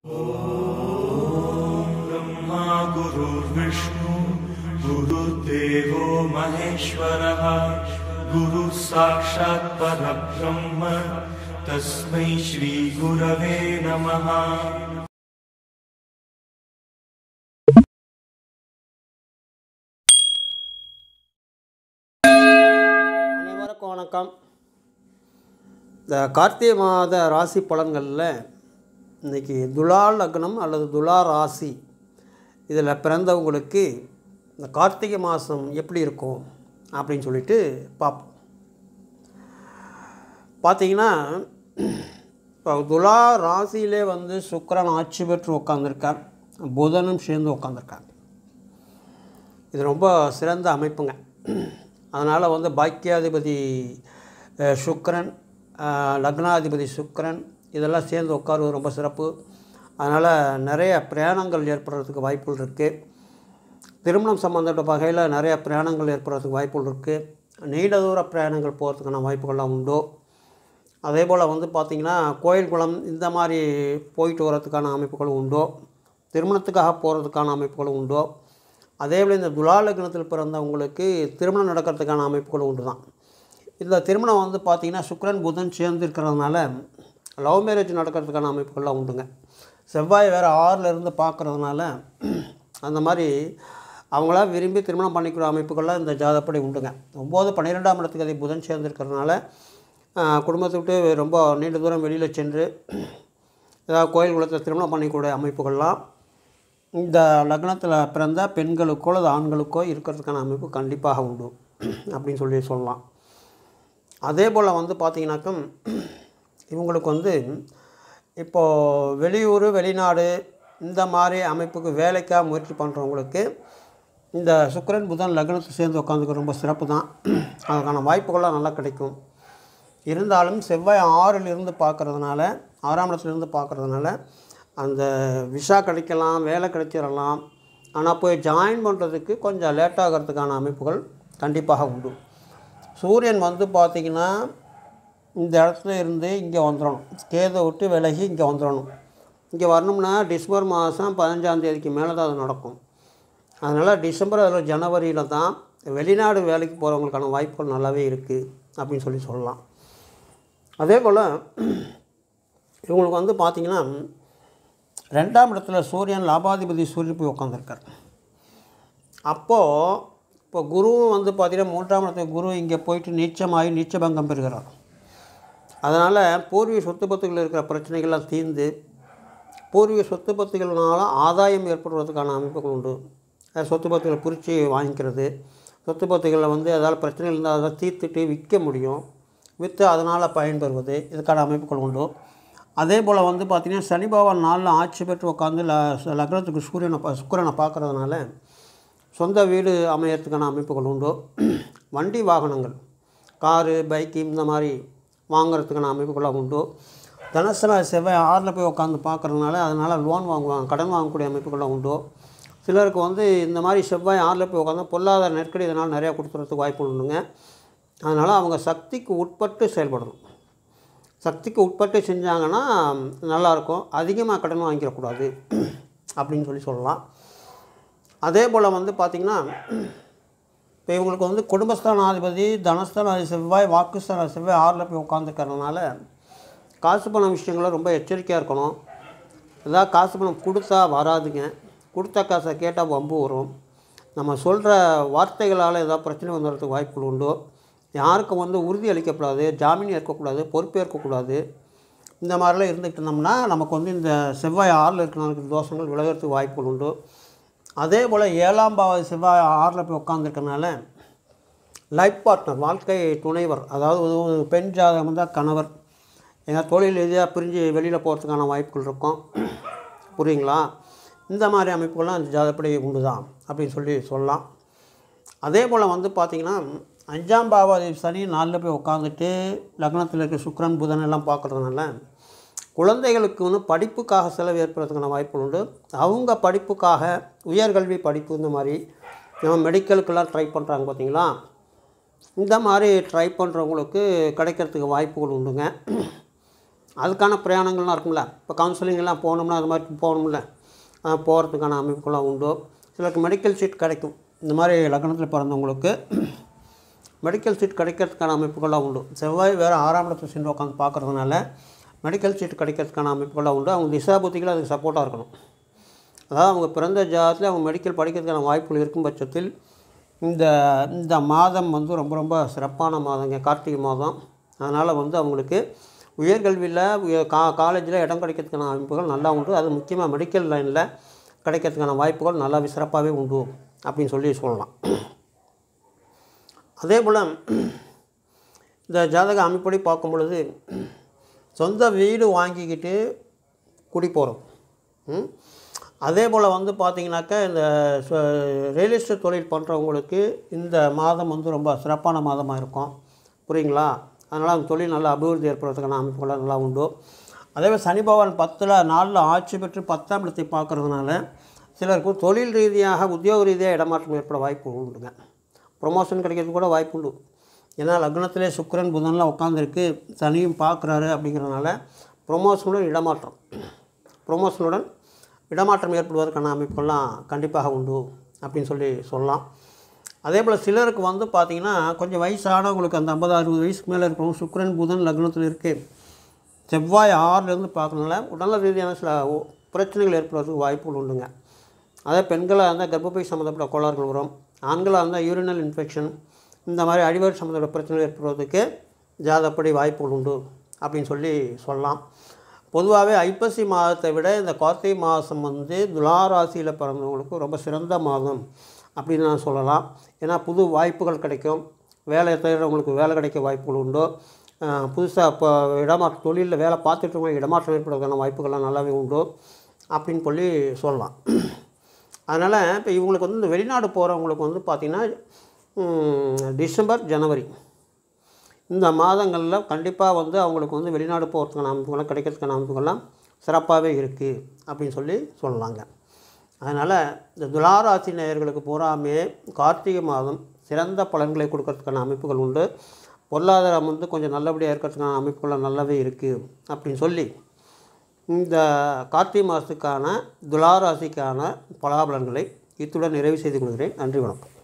ब्रह्मा गुरुर्विष्णु गुरुर्देवो महेश्वरः गुरुः साक्षात् परब्रह्म तस्मै श्रीगुरवे नमः அனைவருக்கும் வணக்கம் இந்த கார்த்திகை மாத ராசி பலன்களில் இன்றைக்கி துலா லக்னம் அல்லது துலா ராசி இதில் பிறந்தவங்களுக்கு இந்த கார்த்திகை மாதம் எப்படி இருக்கும் அப்படின்னு சொல்லிட்டு பார்ப்போம் பார்த்தீங்கன்னா இப்போ துலா ராசியிலே வந்து சுக்கிரன் ஆட்சி பெற்று உட்காந்துருக்கார் புதனும் சேர்ந்து உட்காந்துருக்காங்க இது ரொம்ப சிறந்த அமைப்புங்க அதனால் வந்து பாக்கியாதிபதி அஹ், சுக்கிரன் அஹ், லக்னாதிபதி சுக்கிரன் இதெல்லாம் சேர்ந்து உட்காருவது ரொம்ப சிறப்பு அதனால் நிறைய பிரயாணங்கள் ஏற்படுறதுக்கு வாய்ப்புகள் இருக்குது திருமணம் சம்மந்தப்பட்ட வகையில் நிறைய பிரயாணங்கள் ஏற்படுறதுக்கு வாய்ப்புகள் இருக்குது நீண்ட தூர பிரயாணங்கள் போகிறதுக்கான வாய்ப்புகள்லாம் உண்டு அதே போல் வந்து பார்த்திங்கன்னா கோயில் குளம் இந்த மாதிரி போயிட்டு வர்றதுக்கான அமைப்புகளும் உண்டோ திருமணத்துக்காக போகிறதுக்கான அமைப்புகளும் உண்டோ அதே போல் இந்த துலா லக்னத்தில் பிறந்தவங்களுக்கு திருமணம் நடக்கிறதுக்கான அமைப்புகளும் உண்டு தான் இந்த திருமணம் வந்து பார்த்திங்கன்னா சுக்கிரன் புதன் சேர்ந்து இருக்கிறதுனால லவ் மேரேஜ் நடக்கிறதுக்கான அமைப்புகள்லாம் உண்டுங்க செவ்வாய் வேறு ஆறில் இருந்து பார்க்குறதுனால அந்த மாதிரி அவங்களா விரும்பி திருமணம் பண்ணிக்கிற அமைப்புகள்லாம் இந்த ஜாதப்படி உண்டுங்க ஒம்பது பன்னிரெண்டாம் இடத்துக்கு அதை புதன் சேர்ந்துருக்கிறதுனால குடும்பத்தை விட்டு ரொம்ப நீண்ட தூரம் வெளியில் சென்று ஏதாவது கோயில் குளத்தில் திருமணம் பண்ணிக்கூடிய அமைப்புகள்லாம் இந்த லக்னத்தில் பிறந்த பெண்களுக்கோ அல்லது ஆண்களுக்கோ இருக்கிறதுக்கான அமைப்பு கண்டிப்பாக உண்டு அப்படின்னு சொல்லி சொல்லலாம் அதே போல் வந்து பார்த்திங்கனாக்கும் இவங்களுக்கு வந்து இப்போது வெளியூர் வெளிநாடு இந்த மாதிரி அமைப்புக்கு வேலைக்காக முயற்சி பண்ணுறவங்களுக்கு இந்த சுக்கிரன் புதன் லக்னத்தை சேர்ந்து உட்காந்துக்க ரொம்ப சிறப்பு தான் அதுக்கான வாய்ப்புகள்லாம் நல்லா கிடைக்கும் இருந்தாலும் செவ்வாய் ஆறில் இருந்து பார்க்கறதுனால ஆறாம் இடத்துலேருந்து பார்க்கறதுனால அந்த விசா கிடைக்கலாம் வேலை கிடைச்சிடலாம் ஆனால் போய் ஜாயின் பண்ணுறதுக்கு கொஞ்சம் லேட் ஆகிறதுக்கான அமைப்புகள் கண்டிப்பாக உண்டு சூரியன் வந்து பார்த்திங்கன்னா இந்த இடத்துல இருந்து இங்கே வந்துடணும் கேதை விட்டு விலகி இங்கே வந்துடணும் இங்கே வரணும்னா டிசம்பர் மாதம் பதினஞ்சாம் தேதிக்கு மேலே தான் அது நடக்கும் அதனால் டிசம்பர் அதில் ஜனவரியில் தான் வெளிநாடு வேலைக்கு போகிறவங்களுக்கான வாய்ப்புகள் நல்லாவே இருக்குது அப்படின்னு சொல்லி சொல்லலாம் அதே போல் இவங்களுக்கு வந்து பார்த்திங்கன்னா ரெண்டாம் இடத்துல சூரியன் லாபாதிபதி சூரியன் போய் உட்காந்துருக்கார் அப்போது இப்போ குருவும் வந்து பார்த்திங்கன்னா மூன்றாம் இடத்துல குரு இங்கே போயிட்டு நீச்சமாகி நீச்சபங்கம் பெறுகிறார் அதனால் பூர்வீக சொத்து பத்துகளில் இருக்கிற பிரச்சனைகள்லாம் தீர்ந்து பூர்வீக சொத்து பத்துகள்னால ஆதாயம் ஏற்படுவதற்கான அமைப்புகள் உண்டு அது சொத்து பத்துகளை பிரித்து வாங்கிக்கிறது சொத்து பத்துகளில் வந்து ஏதாவது பிரச்சனைகள் இருந்தால் அதை தீர்த்துட்டு விற்க முடியும் விற்று அதனால் பயன்பெறுவது இதுக்கான அமைப்புகள் உண்டு அதே போல் வந்து பார்த்திங்கன்னா சனி பகவான் நாளில் ஆட்சி பெற்று உட்காந்து ல லக்னத்துக்கு சூரியனை பா சுக்கிரனை பார்க்குறதுனால சொந்த வீடு அமையறதுக்கான அமைப்புகள் உண்டு வண்டி வாகனங்கள் காரு பைக்கு இந்த மாதிரி வாங்குறதுக்கான அமைப்புகள்லாம் உண்டு தனசன செவ்வாய் ஆறில் போய் உட்காந்து பார்க்குறதுனால அதனால் லோன் வாங்குவாங்க கடன் வாங்கக்கூடிய அமைப்புகள்லாம் உண்டு சிலருக்கு வந்து இந்த மாதிரி செவ்வாய் ஆறில் போய் உட்காந்து பொருளாதார நெருக்கடி இதனால் நிறையா கொடுத்துறதுக்கு வாய்ப்பு உண்டுங்க அதனால் அவங்க சக்திக்கு உட்பட்டு செயல்படணும் சக்திக்கு உட்பட்டு செஞ்சாங்கன்னா நல்லாயிருக்கும் அதிகமாக கடன் வாங்கிடக்கூடாது அப்படின்னு சொல்லி சொல்லலாம் அதே போல் வந்து பார்த்திங்கன்னா இப்போ இவங்களுக்கு வந்து குடும்பஸ்தானாதிபதி தனஸ்தானாதி செவ்வாய் வாக்குஸ்தான செவ்வாய் ஆறில் போய் உட்காந்துருக்கறதுனால காசு பணம் விஷயங்களில் ரொம்ப எச்சரிக்கையாக இருக்கணும் ஏதாவது காசு பணம் கொடுத்தா வராதுங்க கொடுத்த காசை கேட்டால் வம்பு வரும் நம்ம சொல்கிற வார்த்தைகளால் ஏதாவது பிரச்சனை வந்துடுறதுக்கு வாய்ப்புகள் உண்டு யாருக்கும் வந்து உறுதி அளிக்கக்கூடாது ஜாமீன் ஏற்கக்கூடாது பொறுப்பேற்கக்கூடாது இந்த மாதிரிலாம் இருந்துகிட்டு இருந்தோம்னா நமக்கு வந்து இந்த செவ்வாய் ஆறில் இருக்கிற தோஷங்கள் விலகிறதுக்கு வாய்ப்புகள் உண்டு அதே போல் ஏழாம் பாவ செவ்வாய் ஆறில் போய் உட்காந்துருக்கனால லைஃப் பார்ட்னர் வாழ்க்கை துணைவர் அதாவது ஒரு பெண் ஜாதகம் தான் கணவர் எங்கள் தொழில் ரீதியாக பிரிஞ்சு வெளியில் போகிறதுக்கான வாய்ப்புகள் இருக்கும் புரியுங்களா இந்த மாதிரி அமைப்புகள்லாம் இந்த ஜாதப்படி உண்டு தான் அப்படின்னு சொல்லி சொல்லலாம் அதே போல் வந்து பார்த்திங்கன்னா அஞ்சாம் பாவாதி சனி நாளில் போய் உட்காந்துட்டு லக்னத்தில் இருக்க சுக்கிரன் புதன் எல்லாம் பார்க்குறதுனால குழந்தைகளுக்கு வந்து படிப்புக்காக செலவு ஏற்படுறதுக்கான வாய்ப்புகள் உண்டு அவங்க படிப்புக்காக உயர்கல்வி படிப்பு இந்த மாதிரி நம்ம மெடிக்கலுக்கெல்லாம் ட்ரை பண்ணுறாங்க பார்த்தீங்களா இந்த மாதிரி ட்ரை பண்ணுறவங்களுக்கு கிடைக்கிறதுக்கு வாய்ப்புகள் உண்டுங்க அதுக்கான பிரயாணங்கள்லாம் இருக்கும்ல இப்போ கவுன்சிலிங்லாம் போகணும்னா அது மாதிரி போகணும்ல போகிறதுக்கான அமைப்புகள்லாம் உண்டு சிலருக்கு மெடிக்கல் சீட் கிடைக்கும் இந்த மாதிரி லக்னத்தில் பிறந்தவங்களுக்கு மெடிக்கல் சீட் கிடைக்கிறதுக்கான அமைப்புகள்லாம் உண்டு செவ்வாய் வேறு ஆறாம் இடத்துல சென்று உட்காந்து பார்க்குறதுனால மெடிக்கல் சீட் கிடைக்கிறதுக்கான அமைப்புகள்லாம் உண்டு அவங்க திசா புத்திகள் அதுக்கு சப்போர்ட்டாக இருக்கணும் அதாவது அவங்க பிறந்த ஜாதத்தில் அவங்க மெடிக்கல் படிக்கிறதுக்கான வாய்ப்புகள் இருக்கும் பட்சத்தில் இந்த இந்த மாதம் வந்து ரொம்ப ரொம்ப சிறப்பான மாதங்க கார்த்திகை மாதம் அதனால் வந்து அவங்களுக்கு உயர்கல்வியில் உய- கா காலேஜில் இடம் கிடைக்கிறதுக்கான அமைப்புகள் நல்லா உண்டு அது முக்கியமாக மெடிக்கல் லைனில் கிடைக்கிறதுக்கான வாய்ப்புகள் நல்லாவே சிறப்பாகவே உண்டு அப்படின்னு சொல்லி சொல்லலாம் அதே போல் இந்த ஜாதக அமைப்படி பார்க்கும் பொழுது சொந்த வீடு வாங்கிக்கிட்டு குடி போகிறோம் ம்? அதே போல் வந்து பார்த்திங்கனாக்கா இந்த ரியல் எஸ்டேட் தொழில் பண்ணுறவங்களுக்கு இந்த மாதம் வந்து ரொம்ப சிறப்பான மாதமாக இருக்கும் புரியுங்களா அதனால் அந்த தொழில் நல்லா அபிவிருத்தி ஏற்படுறதுக்கான அமைப்புகள்லாம் நல்லா உண்டு அதே மாதிரி சனி பகவான் பத்தில் நாளில் ஆட்சி பெற்று பத்தாம் இடத்தை பார்க்கறதுனால சிலருக்கு தொழில் ரீதியாக உத்தியோக ரீதியாக இடமாற்றம் ஏற்பட வாய்ப்பு உண்டுங்க ப்ரொமோஷன் கிடைக்கிறது கூட வாய்ப்பு உண்டு ஏன்னா லக்னத்திலே சுக்கிரன் புதன்லாம் உட்காந்துருக்கு சனியும் பார்க்குறாரு அப்படிங்கிறதுனால ப்ரொமோஷனுடன் இடமாற்றம் ப்ரொமோஷனுடன் இடமாற்றம் ஏற்படுவதற்கான அமைப்புகள்லாம் கண்டிப்பாக உண்டு அப்படின்னு சொல்லி சொல்லலாம் அதே போல் சிலருக்கு வந்து பார்த்திங்கன்னா கொஞ்சம் வயசானவங்களுக்கு அந்த ஐம்பது அறுபது வயசுக்கு மேலே இருக்கிறவங்க சுக்கிரன் புதன் லக்னத்தில் இருக்குது செவ்வாய் ஆறுலேருந்து பார்க்கறதுனால உடல் ரீதியான சில ஒ- பிரச்சனைகள் ஏற்படுறதுக்கு வாய்ப்புகள் உண்டுங்க அதே பெண்களாக இருந்தால் கர்ப்பப்பை சம்மந்தப்பட்ட கோளாறுகள் வரும் ஆண்களாக இருந்தால் யூரினல் இன்ஃபெக்ஷன் இந்த மாதிரி அடிவயிறு சம்மந்தப்பட்ட பிரச்சனைகள் ஏற்படுவதற்கு ஜாதப்படி வாய்ப்புகள் உண்டு அப்படின்னு சொல்லி சொல்லலாம் பொதுவாகவே ஐப்பசி மாதத்தை விட இந்த கார்த்திகை மாதம் வந்து துலா ராசியில் பிறந்தவங்களுக்கு ரொம்ப சிறந்த மாதம் அப்படின்னு நான் சொல்லலாம் ஏன்னா புது வாய்ப்புகள் கிடைக்கும் வேலை தேடுறவங்களுக்கு வேலை கிடைக்க வாய்ப்புகள் உண்டு புதுசாக இப்போ இடமாற்ற தொழிலில் வேலை பார்த்துட்டு இருக்கவங்க இடமாற்றம் ஏற்படுவதற்கான வாய்ப்புகள்லாம் நல்லாவே உண்டு அப்படின்னு சொல்லி சொல்லலாம் அதனால் இப்போ இவங்களுக்கு வந்து இந்த வெளிநாடு போகிறவங்களுக்கு வந்து பார்த்திங்கன்னா ம், டிசம்பர் ஜனவரி இந்த மாதங்களில் கண்டிப்பாக வந்து அவங்களுக்கு வந்து வெளிநாடு போகிறதுக்கான அமைப்புகள்லாம் கிடைக்கிறதுக்கான அமைப்புகள்லாம் சிறப்பாகவே இருக்குது அப்படின்னு சொல்லி சொல்லலாங்க அதனால் இந்த துளாராசி நேயர்களுக்கு பூராமே கார்த்திகை மாதம் சிறந்த பலன்களை கொடுக்கறதுக்கான அமைப்புகள் உண்டு பொருளாதாரம் வந்து கொஞ்சம் நல்லபடியாக இருக்கிறதுக்கான அமைப்புகள் நல்லாவே இருக்குது அப்படின்னு சொல்லி இந்த கார்த்திகை மாதத்துக்கான துளாராசிக்கான பலாபலன்களை இத்துடன் நிறைவு செய்து கொள்கிறேன் நன்றி வணக்கம்